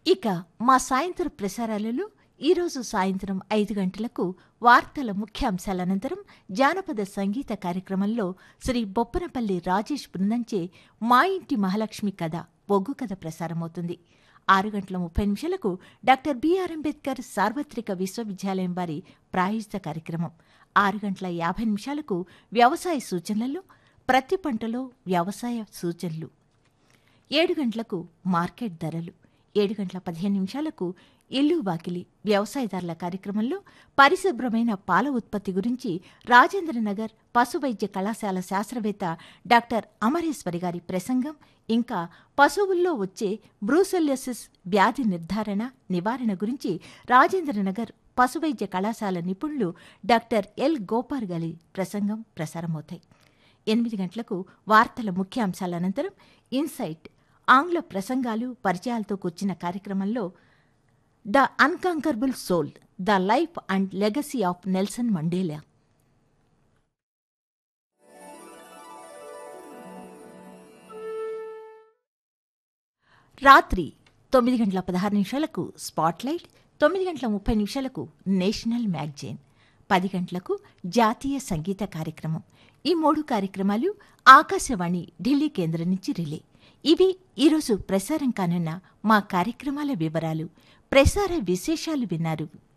ఇక మా సాయంత్రం ప్రసారాలలో ఈరోజు సాయంత్రం ఐదు గంటలకు వార్తల ముఖ్యాంశాల అనంతరం జానపద సంగీత కార్యక్రమంలో శ్రీ బొప్పనపల్లి రాజేష్ బృందంచే మా ఇంటి మహాలక్ష్మి కథ ఒగ్గు కథ ప్రసారమవుతుంది ఆరు గంటల ముప్పై నిమిషాలకు డాక్టర్ బిఆర్ అంబేద్కర్ సార్వత్రిక విశ్వవిద్యాలయం వారి ప్రాయోజిత కార్యక్రమం ఆరు గంటల యాభై నిమిషాలకు వ్యవసాయ సూచనలలో ప్రతి పంటలో వ్యవసాయ సూచనలు ఏడు గంటలకు మార్కెట్ ధరలు ఏడు గంటల పదిహేను నిమిషాలకు ఇల్లు వాకిలి వ్యవసాయదారుల కార్యక్రమంలో పరిశుభ్రమైన పాల ఉత్పత్తి గురించి రాజేంద్రనగర్ పశు వైద్య కళాశాల శాస్త్రవేత్త డాక్టర్ అమరేశ్వరి గారి ప్రసంగం ఇంకా పశువుల్లో వచ్చే బ్రూసెల్లోసిస్ వ్యాధి నిర్ధారణ నివారణ గురించి రాజేంద్రనగర్ పశు వైద్య కళాశాల నిపుణులు డాక్టర్ ఎల్ గోపార్ గారి ప్రసంగం ప్రసారమవుతాయి ఎనిమిది గంటలకు వార్తల ముఖ్యాంశాల అనంతరం ఇన్సైట్ ఆంగ్ల ప్రసంగాలు పరిచయాలతో కూర్చిన కార్యక్రమంలో the unconquerable soul the life and legacy of Nelson Mandela రాత్రి తొమ్మిది గంటల పదహారు నిమిషాలకు స్పాట్లైట్ తొమ్మిది గంటల ముప్పై నిమిషాలకు నేషనల్ మ్యాగజైన్ పది గంటలకు జాతీయ సంగీత కార్యక్రమం ఈ మూడు కార్యక్రమాలు ఆకాశవాణి ఢిల్లీ కేంద్రం నుంచి రిలే ఇవి ఈరోజు ప్రసారం కానున్న మా కార్యక్రమాల వివరాలు ప్రసార విశేషాలు విన్నారు